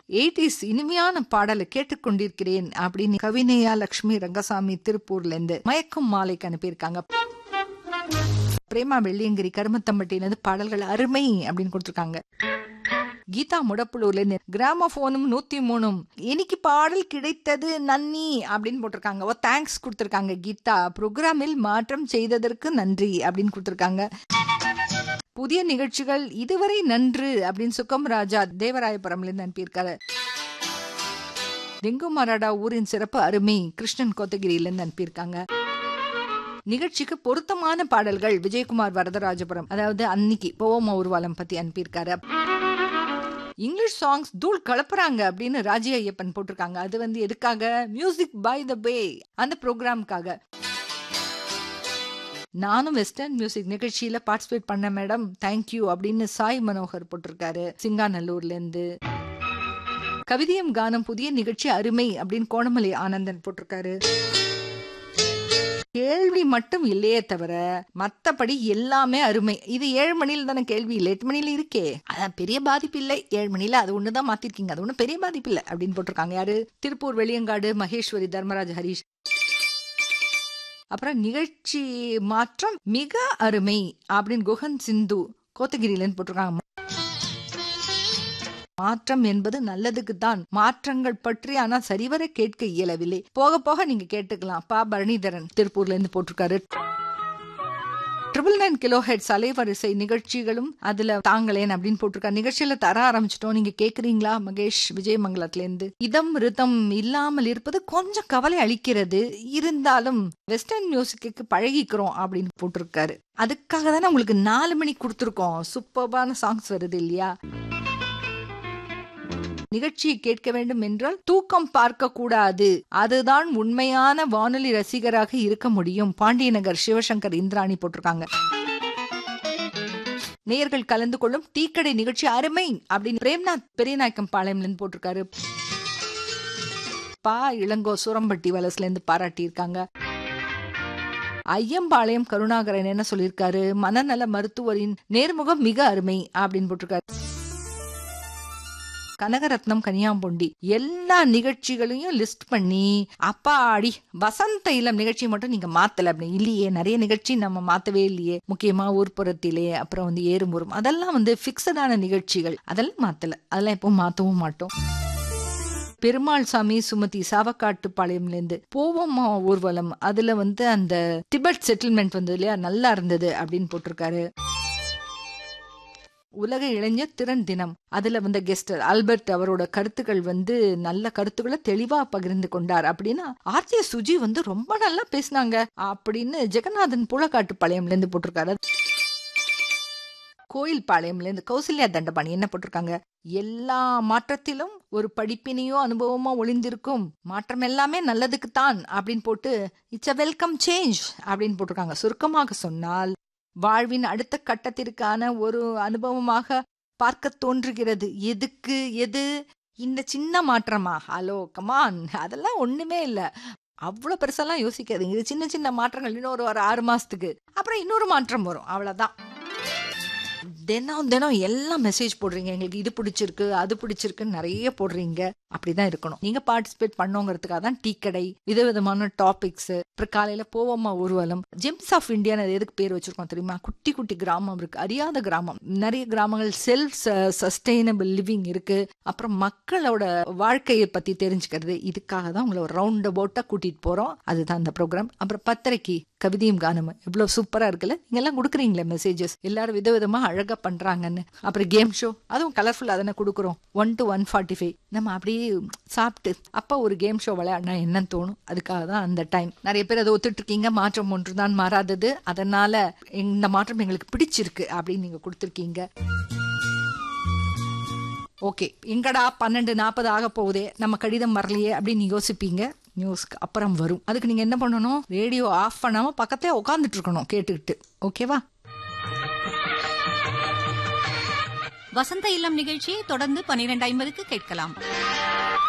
eighties இனிமையான பாடலை கேட்டுக்கொண்டிருக்கிறேன் அப்படின்னு கவினையா லட்சுமி ரங்கசாமி திருப்பூர்ல இருந்து மயக்கும் மாலைக்கு அனுப்பியிருக்காங்க பிரேமா வெள்ளியங்கிரி கருமத்தம்பட்டியிலிருந்து பாடல்கள் அருமை அப்படின்னு கொடுத்திருக்காங்க கீதா முடப்புலூர்ல இருந்து கிராமபோனும் நூத்தி மூணும் இன்னைக்கு பாடல் கிடைத்தது நன்னி அப்படின்னு போட்டிருக்காங்க ஓ தேங்க்ஸ் கொடுத்திருக்காங்க கீதா புரோகிராமில் மாற்றம் செய்ததற்கு நன்றி அப்படின்னு கொடுத்திருக்காங்க புதிய நிகழ்ச்சிகள் இதுவரை நன்று அப்படின்னு சுக்கம் ராஜா தேவராயபுரம்ல இருந்து அனுப்பியிருக்காரு டெங்கு மராடா ஊரின் சிறப்பு அருமை கிருஷ்ணன் கோத்தகிரியில இருந்து அனுப்பியிருக்காங்க நிகழ்ச்சிக்கு பொருத்தமான பாடல்கள் விஜயகுமார் வரதராஜபுரம் அதாவது அன்னைக்கு போவோம் ஊர்வலம் பத்தி அனுப்பியிருக்காரு இங்கிலீஷ் சாங்ஸ் தூள் கலப்புறாங்க அப்படின்னு ராஜி ஐயப்பன் போட்டிருக்காங்க அது வந்து எதுக்காக மியூசிக் பை த பே அந்த ப்ரோக்ராம்காக நானும் வெஸ்டர்ன் மியூசிக் நிகழ்ச்சியில பார்ட்டிசிபேட் பண்ண மேடம் தேங்க்யூ அப்படின்னு சாய் மனோகர் போட்டிருக்காரு சிங்காநல்லூர்ல இருந்து கவிதையும் கானம் புதிய நிகழ்ச்சி அருமை அப்படின்னு கோணமலை ஆனந்தன் போட்டிருக்காரு கேள்வி மட்டும் இல்லையே தவிர மத்தபடி எல்லாமே அருமை இது ஏழு மணில தானே கேள்வி இல்லை எட்டு மணில இருக்கே அதான் பெரிய பாதிப்பு இல்லை ஏழு மணில அது ஒண்ணுதான் மாத்திருக்கீங்க அது ஒண்ணும் பெரிய பாதிப்பு இல்லை அப்படின்னு போட்டிருக்காங்க யாரு திருப்பூர் வெளியங்காடு மகேஸ்வரி தர்மராஜ் ஹரீஷ் அப்புறம் நிகழ்ச்சி மாற்றம் மிக அருமை அப்படின்னு குஹன் சிந்து கோத்தகிரியிலன்னு போட்டிருக்காங்க மாற்றம் என்பது நல்லதுக்கு தான் மாற்றங்கள் பற்றி ஆனா சரிவர கேட்க இயலவில்லை போக போக நீங்க கேட்டுக்கலாம் பா பரணிதரன் திருப்பூர்ல இருந்து போட்டிருக்காரு ட்ரிபிள் நைன் கிலோ ஹெட்ஸ் அலைவரிசை நிகழ்ச்சிகளும் அதுல தாங்களேன் அப்படின்னு போட்டிருக்காரு நிகழ்ச்சியில தர ஆரம்பிச்சிட்டோம் நீங்க கேக்குறீங்களா மகேஷ் விஜயமங்கலத்துல இருந்து இதம் ரிதம் இல்லாமல் இருப்பது கொஞ்சம் கவலை அளிக்கிறது இருந்தாலும் வெஸ்டர்ன் மியூசிக்கு பழகிக்கிறோம் அப்படின்னு போட்டிருக்காரு அதுக்காக தானே உங்களுக்கு நாலு மணி கொடுத்துருக்கோம் சூப்பர்பான சாங்ஸ் வருது இல்லையா நிகழ்ச்சியை கேட்க வேண்டும் என்றால் தூக்கம் பார்க்க கூடாது அதுதான் உண்மையான வானொலி ரசிகராக இருக்க முடியும் பாண்டியநகர் சிவசங்கர் இந்திராணி போட்டிருக்காங்க நேயர்கள் கலந்து கொள்ளும் டீக்கடை நிகழ்ச்சி அருமை அப்படின்னு பிரேம்நாத் பெரியநாயக்கம் பாளையம்ல இருந்து போட்டிருக்காரு பா இளங்கோ சூரம்பட்டி வலசுல இருந்து பாராட்டி இருக்காங்க ஐயம்பாளையம் கருணாகரன் என்ன சொல்லியிருக்காரு மனநல மருத்துவரின் நேர்முகம் மிக அருமை அப்படின்னு போட்டிருக்காரு கனகரத்னம் கனியாம்பொண்டி எல்லா நிகழ்ச்சிகளையும் லிஸ்ட் பண்ணி அப்பாடி வசந்த இளம் நிகழ்ச்சி மட்டும் நீங்க மாத்தல அப்படின்னு இல்லையே நிறைய நிகழ்ச்சி நம்ம மாத்தவே இல்லையே முக்கியமா ஊர்ப்புறத்திலே அப்புறம் வந்து ஏறுமுறும் அதெல்லாம் வந்து பிக்சடான நிகழ்ச்சிகள் அதெல்லாம் மாத்தல அதெல்லாம் எப்பவும் மாத்தவும் மாட்டோம் பெருமாள் சாமி சுமதி சாவக்காட்டு பாளையம்ல இருந்து போவோமா ஊர்வலம் அதுல வந்து அந்த டிபெட் செட்டில்மெண்ட் வந்து இல்லையா நல்லா இருந்தது அப்படின்னு போட்டிருக்காரு உலக இளைஞர் திறன் தினம் அதுல வந்த கெஸ்ட் ஆல்பர்ட் அவரோட கருத்துக்கள் வந்து நல்ல கருத்துக்களை தெளிவா பகிர்ந்து கொண்டார் அப்படின்னா ஆர்த்திய சுஜி வந்து ரொம்ப நல்லா பேசினாங்க அப்படின்னு ஜெகநாதன் புலக்காட்டு பாளையம்ல இருந்து போட்டிருக்காரு கோயில் பாளையம்ல இருந்து கௌசல்யா தண்டபாணி என்ன போட்டிருக்காங்க எல்லா மாற்றத்திலும் ஒரு படிப்பினையோ அனுபவமோ ஒளிந்திருக்கும் மாற்றம் எல்லாமே நல்லதுக்கு தான் அப்படின்னு போட்டு இட்ஸ் அ வெல்கம் சேஞ்ச் அப்படின்னு போட்டிருக்காங்க சுருக்கமாக சொன்னால் வாழ்வின் அடுத்த கட்டத்திற்கான ஒரு அனுபவமாக பார்க்க தோன்றுகிறது எதுக்கு எது இந்த சின்ன மாற்றமா ஹலோ கமான் அதெல்லாம் ஒண்ணுமே இல்ல அவ்வளவு பெருசெல்லாம் யோசிக்காதீங்க இது சின்ன சின்ன மாற்றங்கள் இன்னொரு ஒரு ஆறு மாசத்துக்கு அப்புறம் இன்னொரு மாற்றம் வரும் அவ்வளவுதான் தினம் தினம் எல்லாம் மெசேஜ் போடுறீங்க எங்களுக்கு இது பிடிச்சிருக்கு அது பிடிச்சிருக்குன்னு நிறைய போடுறீங்க அப்படிதான் இருக்கணும் நீங்க பார்ட்டிசிபேட் பண்ணோங்கிறதுக்காக தான் டீ கடை விதவிதமான டாபிக்ஸ் அப்புறம் காலையில போவோமா ஊர்வலம் ஜெம்ஸ் ஆஃப் இந்தியா எதுக்கு பேர் வச்சிருக்கோம் தெரியுமா குட்டி குட்டி கிராமம் இருக்கு அறியாத கிராமம் நிறைய கிராமங்கள் செல்ஃப் சஸ்டைனபிள் லிவிங் இருக்கு அப்புறம் மக்களோட வாழ்க்கையை பத்தி தெரிஞ்சுக்கிறது இதுக்காக தான் உங்களை ஒரு ரவுண்ட் அபவுட்டா கூட்டிட்டு போறோம் அதுதான் அந்த ப்ரோக்ராம் அப்புறம் பத்திரிக்கை கவிதையும் கானமும் எவ்வளவு சூப்பரா இருக்குல்ல நீங்க எல்லாம் கொடுக்குறீங்களே மெசேஜஸ் எல்லாரும் விதவிதமா அழகா பண்றாங்கன்னு அப்புறம் கேம் ஷோ அதுவும் கலர்ஃபுல்லா தானே கொடுக்குறோம் one to one forty five நம்ம அப்படியே சாப்பிட்டு அப்ப ஒரு கேம் ஷோ விளையாடினா என்னன்னு தோணும் அதுக்காக தான் அந்த டைம் நிறைய பேர் அதை ஒத்துட்டு இருக்கீங்க மாற்றம் ஒன்றுதான் மாறாதது அதனால இந்த மாற்றம் எங்களுக்கு பிடிச்சிருக்கு அப்படின்னு நீங்க கொடுத்துருக்கீங்க ஓகே எங்கடா பன்னெண்டு நாற்பது ஆக போகுதே நம்ம கடிதம் வரலையே அப்படின்னு யோசிப்பீங்க நியூஸ்க்கு அப்புறம் வரும் அதுக்கு நீங்க என்ன பண்ணணும் ரேடியோ ஆஃப் பண்ணாம பக்கத்துல உட்காந்துட்டு இருக்கணும் கேட்டுக்கிட்டு ஓகேவா வசந்த இல்லம் நிகழ்ச்சியை தொடர்ந்து பனிரெண்டு ஐம்பதுக்கு கேட்கலாம்